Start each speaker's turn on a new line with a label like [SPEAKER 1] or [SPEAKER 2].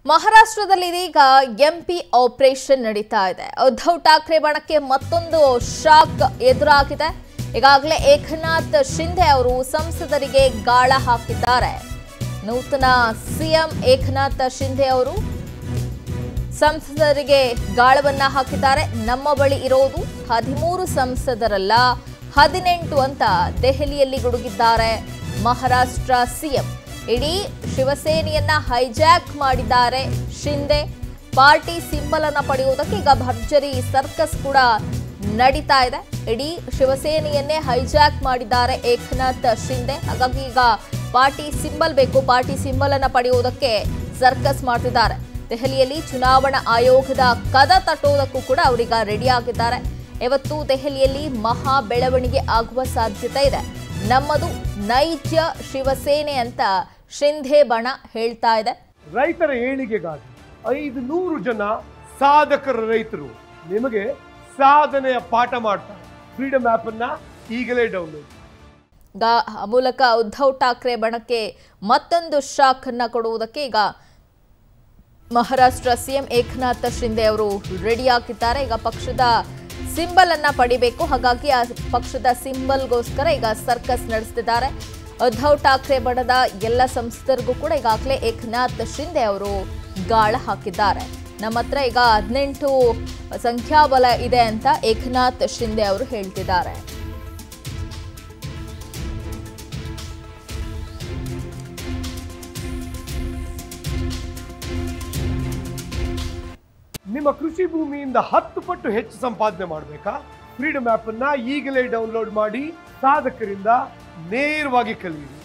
[SPEAKER 1] ಮಹಾರಾಷ್ಟ್ರದಲ್ಲಿ ಇದೀಗ MP operation ನಡೀತಾ ಇದೆ ಉದ್ಧವ್ ಠಾಕ್ರೆ ಬಣಕ್ಕೆ ಮತ್ತೊಂದು ಶಾಕ್ ಎದುರಾಗಿದೆ ಈಗಾಗಲೇ ಏಕನಾಥ್ ಶಿಂದೆ ಅವರು ಸಂಸದರಿಗೆ ಗಾಳ ಹಾಕಿದ್ದಾರೆ ನೂತನ ಸಿಎಂ ಏಕನಾಥ್ ಶಿಂದೆ ಅವರು ಸಂಸದರಿಗೆ ಗಾಳವನ್ನ ಹಾಕಿದ್ದಾರೆ ನಮ್ಮ ಬಳಿ ಇರೋದು ಹದಿಮೂರು ಸಂಸದರಲ್ಲ ಹದಿನೆಂಟು ಅಂತ ದೆಹಲಿಯಲ್ಲಿ ಗುಡುಗಿದ್ದಾರೆ ಮಹಾರಾಷ್ಟ್ರ ಸಿಎಂ ಇಡೀ ಶಿವಸೇನೆಯನ್ನ ಹೈಜಾಕ್ ಮಾಡಿದ್ದಾರೆ ಶಿಂದೆ ಪಾರ್ಟಿ ಸಿಂಬಲ್ ಅನ್ನ ಪಡೆಯುವುದಕ್ಕೆ ಈಗ ಭರ್ಜರಿ ಸರ್ಕಸ್ ಕೂಡ ನಡೀತಾ ಇದೆ ಇಡೀ ಶಿವಸೇನೆಯನ್ನೇ ಹೈಜಾಕ್ ಮಾಡಿದ್ದಾರೆ ಏಕನಾಥ್ ಶಿಂದೆ ಹಾಗಾಗಿ ಈಗ ಪಾರ್ಟಿ ಸಿಂಬಲ್ ಬೇಕು ಪಾರ್ಟಿ ಸಿಂಬಲ್ ಅನ್ನ ಪಡೆಯುವುದಕ್ಕೆ ಸರ್ಕಸ್ ಮಾಡ್ತಿದ್ದಾರೆ ದೆಹಲಿಯಲ್ಲಿ ಚುನಾವಣಾ ಆಯೋಗದ ಕದ ತಟ್ಟುವುದಕ್ಕೂ ಕೂಡ ಅವರೀಗ ರೆಡಿ ಆಗಿದ್ದಾರೆ ಇವತ್ತು ದೆಹಲಿಯಲ್ಲಿ ಮಹಾ ಬೆಳವಣಿಗೆ ಆಗುವ ಸಾಧ್ಯತೆ ಇದೆ ನಮ್ಮದು ನೈಜ ಶಿವಸೇನೆ ಅಂತ ಶಿಂಧೆ ಬಣ ಹೇಳ್ತಾ ಇದೆ
[SPEAKER 2] ರೈತರ ಏಳಿಗೆಗಾಗಿ ಐದು ನೂರು ಜನ ಸಾಧಕರ ರೈತರು ನಿಮಗೆ ಸಾಧನೆಯ ಪಾಠ ಮಾಡ್ತಾರೆ ಫ್ರೀಡಮ್ ಆಪ್ ಅನ್ನ ಈಗಲೇ ಡೌನ್ಲೋಡ್
[SPEAKER 1] ಗಾ- ಆ ಮೂಲಕ ಉದ್ಧವ್ ಠಾಕ್ರೆ ಬಣಕ್ಕೆ ಮತ್ತೊಂದು ಶಾಕ್ ಅನ್ನ ಕೊಡುವುದಕ್ಕೆ ಈಗ ಮಹಾರಾಷ್ಟ್ರ ಸಿಎಂ ಏಕನಾಥ್ ಶಿಂದೆ ಅವರು ರೆಡಿ ಆಗಿದ್ದಾರೆ ಈಗ ಪಕ್ಷದ ಸಿಂಬಲ್ ಅನ್ನ ಪಡಿಬೇಕು ಹಾಗಾಗಿ ಆ ಪಕ್ಷದ ಸಿಂಬಲ್ಗೋಸ್ಕರ ಈಗ ಸರ್ಕಸ್ ನಡೆಸ್ತಿದ್ದಾರೆ ಉದ್ಧವ್ ಠಾಕ್ರೆ ಬಣದ ಎಲ್ಲ ಸಂಸದರಿಗೂ ಕೂಡ ಈಗಾಗಲೇ ಏಕನಾಥ್ ಶಿಂದೆ ಅವರು ಗಾಳ ಹಾಕಿದ್ದಾರೆ ನಮ್ಮ ಹತ್ರ ಈಗ ಹದಿನೆಂಟು ಸಂಖ್ಯಾಬಲ ಇದೆ ಅಂತ ಏಕನಾಥ್ ಶಿಂದೆ ಅವರು ಹೇಳ್ತಿದ್ದಾರೆ
[SPEAKER 2] ನಿಮ್ಮ ಕೃಷಿ ಭೂಮಿಯಿಂದ ಹತ್ತು ಪಟ್ಟು ಹೆಚ್ಚು ಸಂಪಾದನೆ ಮಾಡಬೇಕಾ ಫ್ರೀಡಮ್ ಆಪ್ ಅನ್ನ ಈಗಲೇ ಡೌನ್ಲೋಡ್ ಮಾಡಿ ಸಾಧಕರಿಂದ ನೇರವಾಗಿ ಕಲಿಯಿರಿ